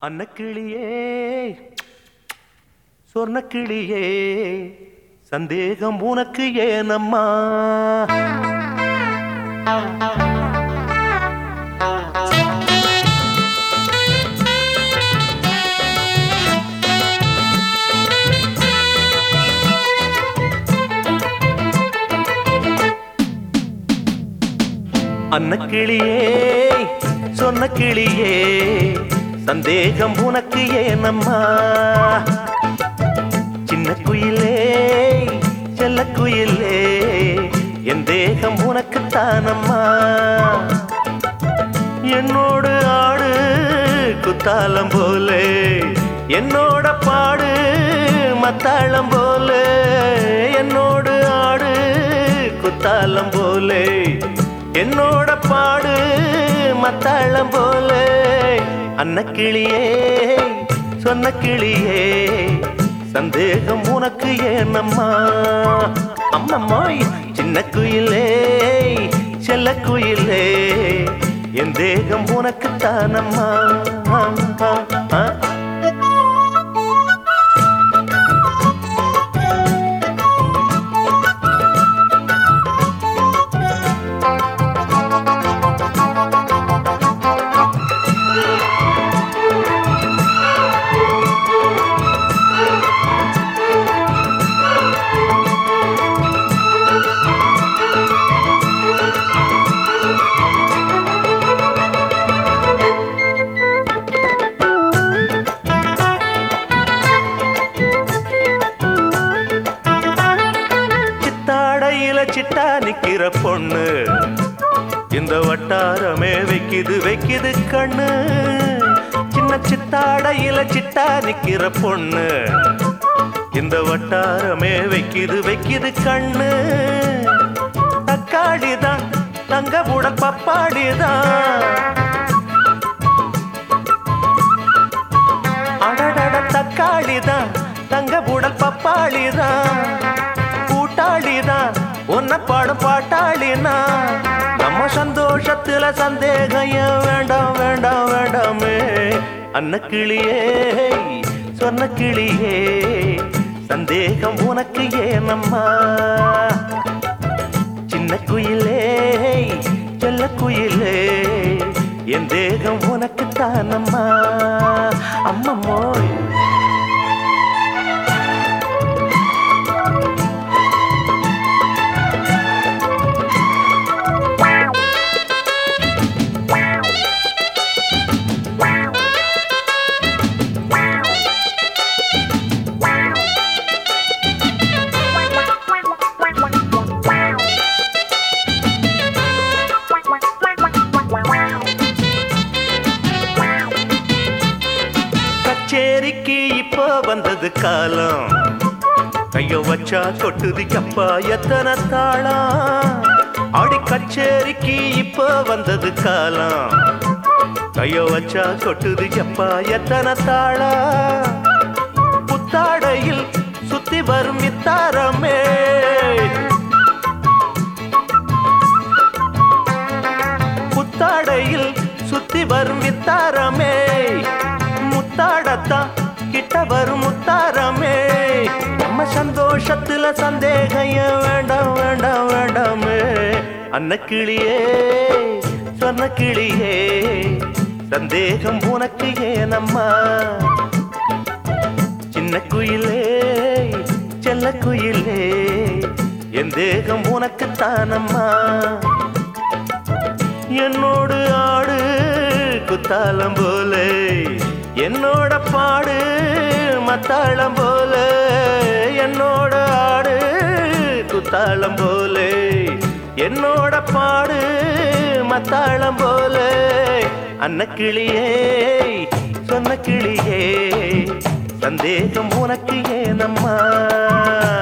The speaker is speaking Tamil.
அன்னக்கிளியே சொர்ணக்கிளியே சந்தேகம் உனக்கு ஏனம்மா அன்னக்கிளியே சொன்ன கிளியே சந்தேகம் உனக்கு ஏனம்மா சின்ன குயிலே செல்ல குயிலே என் தேகம் உனக்கு தானம்மா என்னோடு ஆடு குத்தாலம் போலே என்னோட பாடு மத்தாளம் போலே என்னோடு ஆடு குத்தாலம் போலே என்னோட பாடு மத்தாளம் போலே அன்னக்கிளியே சொன்ன கிளியே சந்தேகம் உனக்கு ஏனம்மா அம்மம்மாய் சின்ன குயிலே செல்ல குயிலே என் தேகம் உனக்கு தானம்மா ஆ, ஆ. சித்தாடையில சிட்டா நிக்கிற பொண்ணு இந்த வட்டாரமே வைக்குது வைக்குது கண்ணு சின்ன சித்தாடையில சிட்டா நிக்கிற பொண்ணு இந்த வட்டாரமே வைக்குது வைக்குது கண்ணு தக்காளிதான் தங்க உடல் பப்பாடிதான் அடடட தக்காளிதான் தங்க உடல் பப்பாளிதான் கூட்டாளிதான் உன்னை பாடும் பாட்டாளினா நம்ம சந்தோஷத்துல சந்தேகம் ஏன் வேண்டாம் வேண்டாம் வேண்டாமே அன்னக்கிளியே சொன்ன கிளியே சந்தேகம் உனக்கு ஏனம்மா சின்ன குயிலே செல்ல குயிலே என் தேகம் உனக்கு தானம்மா அம்மம்மோய் கச்சேரிக்கு இப்போ வந்தது காலம் கைய வச்சா கொட்டுது அப்பா எத்தனை தாளம் ஆடி கச்சேரிக்கு இப்போ வந்தது காலம் கைய வச்சா கொட்டுது அப்பா எத்தனை தாளம் புத்தாடையில் சுத்தி வரும் இத்தாரமே புத்தாடையில் சுத்தி வரும் வித்தாரமே முத்தாடத்தான் கிட்ட வரும் முத்தாரமே நம்ம சந்தோஷத்துல சந்தேகம் ஏன் வேண்டாம் வேண்டாம் வேண்டாமே அன்னக்கிளியே சொன்ன கிளியே சந்தேகம் உனக்கு ஏனம்மா சின்ன குயிலே செல்ல குயிலே என் தேகம் உனக்கு தானம்மா என்னோடு ஆடு குத்தாலம் போலே என்னோட பாடு மத்தாளம் போலே என்னோட ஆடு குத்தாளம் போலே என்னோட பாடு மத்தாளம் போலே அன்னக்கிளியே சொன்ன கிளியே சந்தேகம் உனக்கு ஏனம்மா